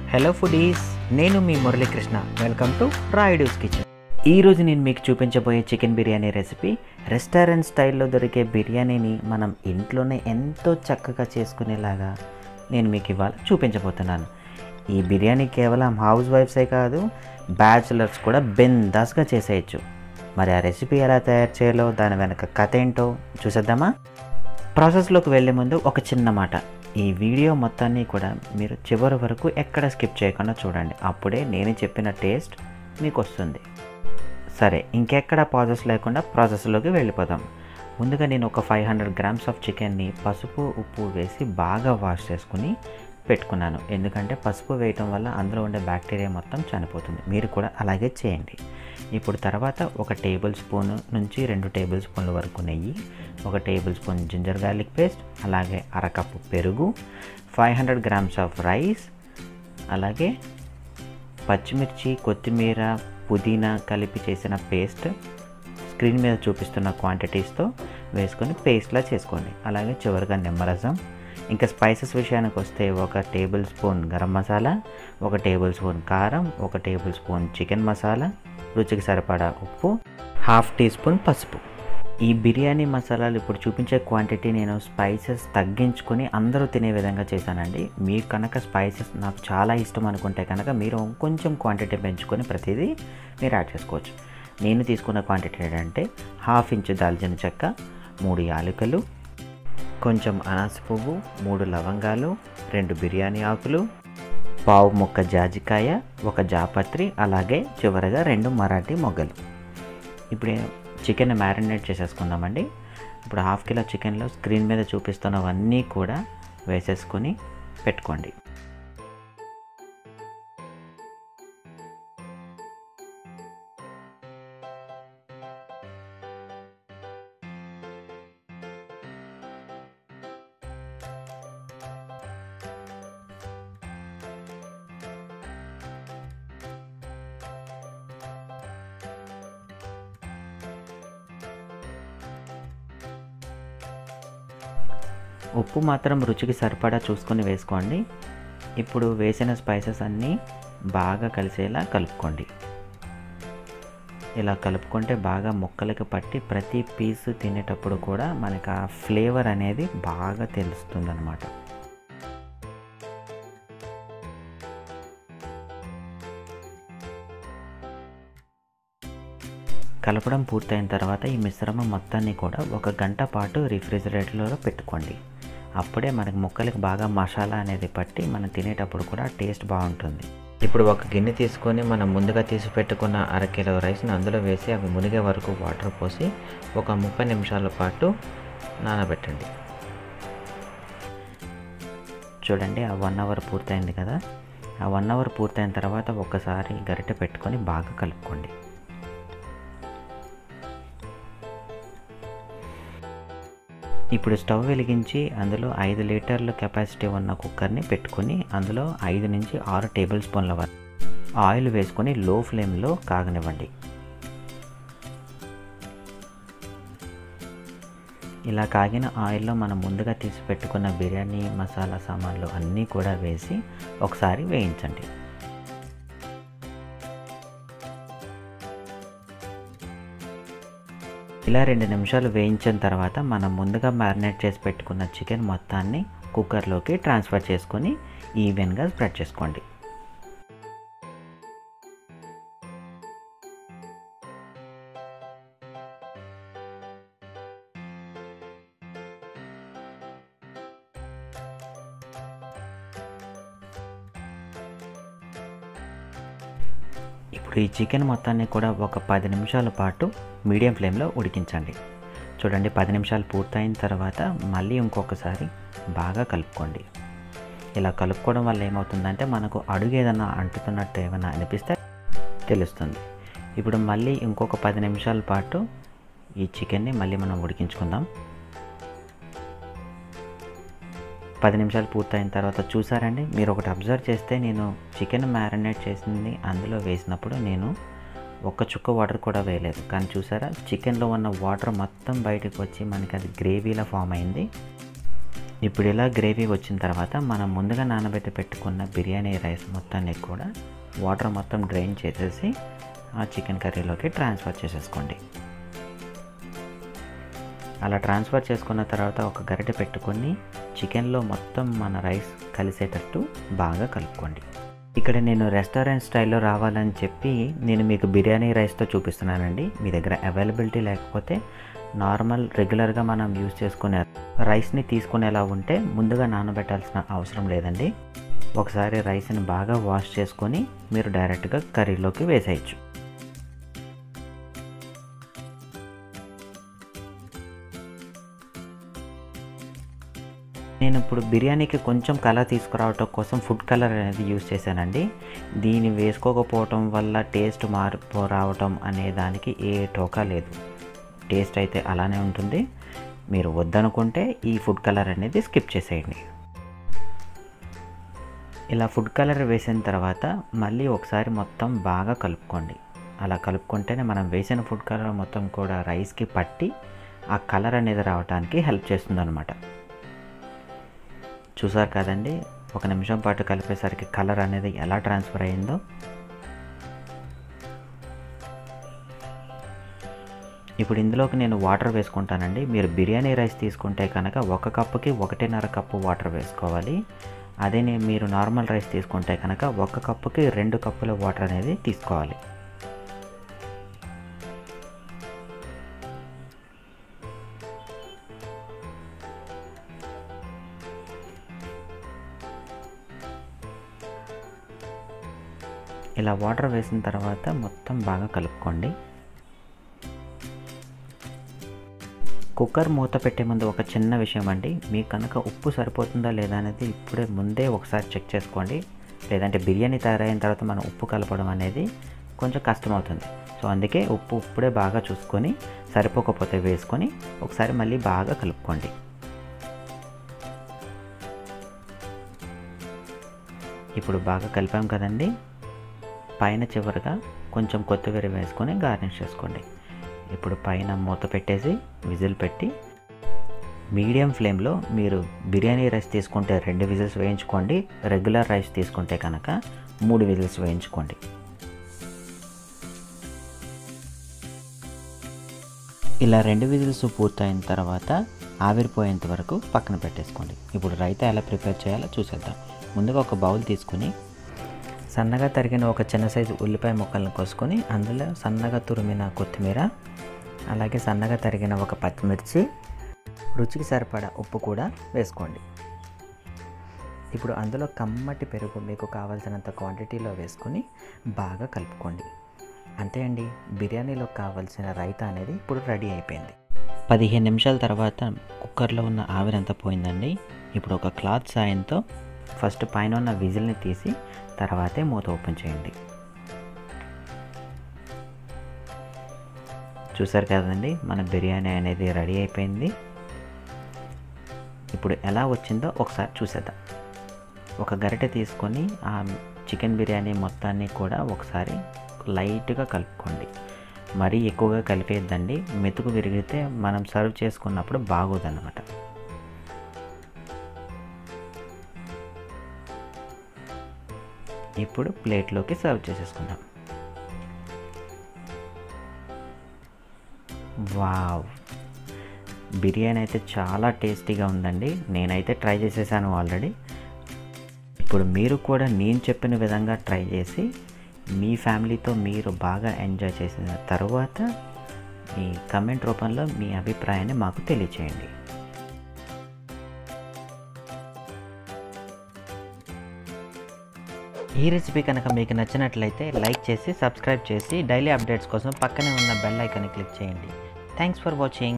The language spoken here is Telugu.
హలో ఫుడీస్ నేను మీ Muralikrishna welcome to Rayudu's kitchen ఈరోజు నేను మీకు చూపించబోయే చికెన్ బిర్యానీ రెసిపీ రెస్టారెంట్ స్టైల్లో దొరికే బిర్యానీని మనం ఇంట్లోనే ఎంతో చక్కగా చేసుకునేలాగా నేను మీకు ఇవాళ చూపించబోతున్నాను ఈ బిర్యానీ కేవలం హౌస్ వైఫ్సే కాదు బ్యాచులర్స్ కూడా బెందాస్గా చేసేయచ్చు మరి ఆ రెసిపీ ఎలా తయారు చేయాలో దాని వెనక కథ ఏంటో చూసేద్దామా ప్రాసెస్లోకి వెళ్ళే ముందు ఒక చిన్న మాట ఈ వీడియో మొత్తాన్ని కూడా మీరు చివరి వరకు ఎక్కడ స్కిప్ చేయకుండా చూడండి అప్పుడే నేను చెప్పిన టేస్ట్ మీకు వస్తుంది సరే ఇంకెక్కడ పాజెస్ లేకుండా ప్రాసెస్లోకి వెళ్ళిపోదాం ముందుగా నేను ఒక ఫైవ్ హండ్రెడ్ గ్రామ్స్ ఆఫ్ చికెన్ని పసుపు ఉప్పు వేసి బాగా వాష్ చేసుకుని పెట్టుకున్నాను ఎందుకంటే పసుపు వేయటం వల్ల అందులో ఉండే బ్యాక్టీరియా మొత్తం చనిపోతుంది మీరు కూడా అలాగే చేయండి ఇప్పుడు తర్వాత ఒక టేబుల్ స్పూన్ నుంచి రెండు టేబుల్ స్పూన్ల వరకు నెయ్యి ఒక tablespoon ginger garlic paste అలాగే అరకప్పు పెరుగు five hundred grams of rice అలాగే పచ్చిమిర్చి కొత్తిమీర పుదీనా కలిపి చేసిన పేస్ట్ స్క్రీన్ మీద చూపిస్తున్న క్వాంటిటీస్తో వేసుకొని పేస్ట్లా చేసుకోండి అలాగే చివరిగా నిమ్మరసం ఇంకా స్పైసెస్ విషయానికి వస్తే ఒక టేబుల్ స్పూన్ గరం మసాలా ఒక టేబుల్ స్పూన్ కారం ఒక టేబుల్ స్పూన్ చికెన్ మసాలా రుచికి సరిపడా ఉప్పు హాఫ్ టీ స్పూన్ పసుపు ఈ బిర్యానీ మసాలాలు ఇప్పుడు చూపించే క్వాంటిటీ నేను స్పైసెస్ తగ్గించుకొని అందరూ తినే విధంగా చేశానండి మీకు కనుక స్పైసెస్ నాకు చాలా ఇష్టం అనుకుంటే కనుక మీరు కొంచెం క్వాంటిటీ పెంచుకొని ప్రతిదీ మీరు యాడ్ చేసుకోవచ్చు నేను తీసుకున్న క్వాంటిటీ ఏంటంటే హాఫ్ ఇంచు దాల్చిన చెక్క మూడు యాలకులు కొంచెం అనాస పువ్వు మూడు లవంగాలు రెండు బిర్యానీ ఆకులు పావు ముక్క జాజికాయ ఒక జాపత్రి అలాగే చివరగా రెండు మరాఠీ మొగ్గలు ఇప్పుడు చికెన్ మ్యారినేట్ చేసేసుకుందామండి ఇప్పుడు హాఫ్ కిలో చికెన్లో స్క్రీన్ మీద చూపిస్తున్నవన్నీ కూడా వేసేసుకొని పెట్టుకోండి ఉప్పు మాత్రం రుచికి సరిపడా చూసుకొని వేసుకోండి ఇప్పుడు వేసిన స్పైసెస్ అన్నీ బాగా కలిసేలా కలుపుకోండి ఇలా కలుపుకుంటే బాగా ముక్కలకి పట్టి ప్రతి పీసు తినేటప్పుడు కూడా మనకు ఆ ఫ్లేవర్ అనేది బాగా తెలుస్తుంది అనమాట కలపడం పూర్తయిన తర్వాత ఈ మిశ్రమం మొత్తాన్ని కూడా ఒక గంట పాటు రిఫ్రిజిరేటర్లో పెట్టుకోండి అప్పుడే మనకి ముక్కలకి బాగా మసాలా అనేది పట్టి మనం తినేటప్పుడు కూడా టేస్ట్ బాగుంటుంది ఇప్పుడు ఒక గిన్నె తీసుకొని మనం ముందుగా తీసి పెట్టుకున్న అరకిలో రైస్ని అందులో వేసి అవి మునిగే వరకు వాటర్ పోసి ఒక ముప్పై నిమిషాల పాటు నానబెట్టండి చూడండి ఆ వన్ అవర్ పూర్తయింది కదా ఆ వన్ అవర్ పూర్తయిన తర్వాత ఒకసారి గరిటె పెట్టుకొని బాగా కలుపుకోండి ఇప్పుడు స్టవ్ వెలిగించి అందులో ఐదు లీటర్ల కెపాసిటీ ఉన్న కుక్కర్ని పెట్టుకొని అందులో ఐదు నుంచి ఆరు టేబుల్ స్పూన్ల వరకు ఆయిల్ వేసుకొని లో ఫ్లేమ్లో కాగనివ్వండి ఇలా కాగిన ఆయిల్లో మనం ముందుగా తీసి పెట్టుకున్న బిర్యానీ మసాలా సామాన్లు అన్నీ కూడా వేసి ఒకసారి వేయించండి ఇలా రెండు నిమిషాలు వేయించిన తర్వాత మనం ముందుగా మ్యారినేట్ చేసి పెట్టుకున్న చికెన్ మొత్తాన్ని కుక్కర్లోకి ట్రాన్స్ఫర్ చేసుకొని ఈవెన్గా స్ప్రెడ్ చేసుకోండి ఇప్పుడు ఈ చికెన్ మొత్తాన్ని కూడా ఒక పది నిమిషాల పాటు మీడియం ఫ్లేమ్లో ఉడికించండి చూడండి పది నిమిషాలు పూర్తయిన తర్వాత మళ్ళీ ఇంకొకసారి బాగా కలుపుకోండి ఇలా కలుపుకోవడం వల్ల ఏమవుతుందంటే మనకు అడుగు ఏదైనా అంటుతున్నట్టు ఏమైనా అనిపిస్తే తెలుస్తుంది ఇప్పుడు మళ్ళీ ఇంకొక పది నిమిషాల పాటు ఈ చికెన్ని మళ్ళీ మనం ఉడికించుకుందాం పది నిమిషాలు పూర్తయిన తర్వాత చూసారండి మీరు ఒకటి అబ్జర్వ్ చేస్తే నేను చికెన్ మ్యారినేట్ చేసింది అందులో వేసినప్పుడు నేను ఒక్క చుక్క వాటర్ కూడా వేయలేదు కానీ చూసారా చికెన్లో ఉన్న వాటర్ మొత్తం బయటకు వచ్చి మనకి అది గ్రేవీలా ఫామ్ అయింది ఇప్పుడు ఇలా గ్రేవీ వచ్చిన తర్వాత మనం ముందుగా నానబెట్టి పెట్టుకున్న బిర్యానీ రైస్ మొత్తాన్ని కూడా వాటర్ మొత్తం డ్రైన్ చేసేసి ఆ చికెన్ కర్రీలోకి ట్రాన్స్ఫర్ చేసేసుకోండి అలా ట్రాన్స్ఫర్ చేసుకున్న తర్వాత ఒక గరిటె పెట్టుకొని చికెన్లో మొత్తం మన రైస్ కలిసేటట్టు బాగా కలుపుకోండి ఇక్కడ నేను రెస్టారెంట్ స్టైల్లో రావాలని చెప్పి నేను మీకు బిర్యానీ రైస్తో చూపిస్తున్నానండి మీ దగ్గర అవైలబిలిటీ లేకపోతే నార్మల్ రెగ్యులర్గా మనం యూజ్ చేసుకునే రైస్ని తీసుకునేలా ఉంటే ముందుగా నానబెట్టాల్సిన అవసరం లేదండి ఒకసారి రైస్ని బాగా వాష్ చేసుకొని మీరు డైరెక్ట్గా కర్రీలోకి వేసేయచ్చు నేను ఇప్పుడు బిర్యానీకి కొంచెం కలర్ తీసుకురావటం కోసం ఫుడ్ కలర్ అనేది యూజ్ చేశానండి దీన్ని వేసుకోకపోవటం వల్ల టేస్ట్ మార్పు రావటం అనే దానికి ఏ టోకా లేదు టేస్ట్ అయితే అలానే ఉంటుంది మీరు వద్దనుకుంటే ఈ ఫుడ్ కలర్ అనేది స్కిప్ చేసేయండి ఇలా ఫుడ్ కలర్ వేసిన తర్వాత మళ్ళీ ఒకసారి మొత్తం బాగా కలుపుకోండి అలా కలుపుకుంటేనే మనం వేసిన ఫుడ్ కలర్ మొత్తం కూడా రైస్కి పట్టి ఆ కలర్ అనేది రావడానికి హెల్ప్ చేస్తుంది అనమాట చూసారు కదండి ఒక నిమిషం పాటు కలిపేసరికి కలర్ అనేది ఎలా ట్రాన్స్ఫర్ అయ్యిందో ఇప్పుడు ఇందులోకి నేను వాటర్ వేసుకుంటానండి మీరు బిర్యానీ రైస్ తీసుకుంటే కనుక ఒక కప్పుకి ఒకటిన్నర కప్పు వాటర్ వేసుకోవాలి అదే నేను మీరు నార్మల్ రైస్ తీసుకుంటే కనుక ఒక కప్పుకి రెండు కప్పుల వాటర్ అనేది తీసుకోవాలి ఇలా వాటర్ వేసిన తర్వాత మొత్తం బాగా కలుపుకోండి కుక్కర్ మూత పెట్టే ముందు ఒక చిన్న విషయం అండి మీకు కనుక ఉప్పు సరిపోతుందా లేదా అనేది ఇప్పుడే ముందే ఒకసారి చెక్ చేసుకోండి లేదంటే బిర్యానీ తయారైన తర్వాత మనం ఉప్పు కలపడం అనేది కొంచెం కష్టమవుతుంది సో అందుకే ఉప్పు ఇప్పుడే బాగా చూసుకొని సరిపోకపోతే వేసుకొని ఒకసారి మళ్ళీ బాగా కలుపుకోండి ఇప్పుడు బాగా కలిపాం కదండి పైన చివరిగా కొంచెం కొత్తిమీర వేసుకొని గార్నిష్ చేసుకోండి ఇప్పుడు పైన మూత పెట్టేసి విజిల్ పెట్టి మీడియం ఫ్లేమ్లో మీరు బిర్యానీ రైస్ తీసుకుంటే రెండు విజిల్స్ వేయించుకోండి రెగ్యులర్ రైస్ తీసుకుంటే కనుక మూడు విజిల్స్ వేయించుకోండి ఇలా రెండు విజిల్స్ పూర్తయిన తర్వాత ఆవిరిపోయేంత వరకు పక్కన పెట్టేసుకోండి ఇప్పుడు రైతా ఎలా ప్రిపేర్ చేయాలో చూసేద్దాం ముందుగా ఒక బౌల్ తీసుకుని సన్నగా తరిగిన ఒక చిన్న సైజు ఉల్లిపాయ ముక్కలను కోసుకొని అందులో సన్నగా తురిమిన కొత్తిమీర అలాగే సన్నగా తరిగిన ఒక పచ్చిమిర్చి రుచికి సరిపడా ఉప్పు కూడా వేసుకోండి ఇప్పుడు అందులో కమ్మటి పెరుగు మీకు కావాల్సినంత క్వాంటిటీలో వేసుకొని బాగా కలుపుకోండి అంతే అండి బిర్యానీలో కావాల్సిన రైతా అనేది ఇప్పుడు రెడీ అయిపోయింది పదిహేను నిమిషాల తర్వాత కుక్కర్లో ఉన్న ఆవిరంతా పోయిందండి ఇప్పుడు ఒక క్లాత్ సాయంతో ఫస్ట్ పైన ఉన్న విజిల్ని తీసి తర్వాతే మూత ఓపెన్ చేయండి చూసారు కదండి మన బిర్యానీ అనేది రెడీ అయిపోయింది ఇప్పుడు ఎలా వచ్చిందో ఒకసారి చూసేద్దాం ఒక గరిటె తీసుకొని ఆ చికెన్ బిర్యానీ మొత్తాన్ని కూడా ఒకసారి లైట్గా కలుపుకోండి మరీ ఎక్కువగా కలిపేద్దండి మెతుకు విరిగితే మనం సర్వ్ చేసుకున్నప్పుడు బాగోదన్నమాట ఇప్పుడు ప్లేట్లోకి సర్వ్ చేసేసుకుందాం వావ్ బిర్యానీ అయితే చాలా టేస్టీగా ఉందండి నేనైతే ట్రై చేసేసాను ఆల్రెడీ ఇప్పుడు మీరు కూడా నేను చెప్పిన విధంగా ట్రై చేసి మీ ఫ్యామిలీతో మీరు బాగా ఎంజాయ్ చేసిన తర్వాత మీ కమెంట్ రూపంలో మీ అభిప్రాయాన్ని మాకు తెలియచేయండి ఈ రెసిపీ కనుక మీకు నచ్చినట్లయితే లైక్ చేసి సబ్స్క్రైబ్ చేసి డైలీ అప్డేట్స్ కోసం పక్కనే ఉన్న బెల్ ఐకాన్ని క్లిక్ చేయండి థ్యాంక్స్ ఫర్ వాచింగ్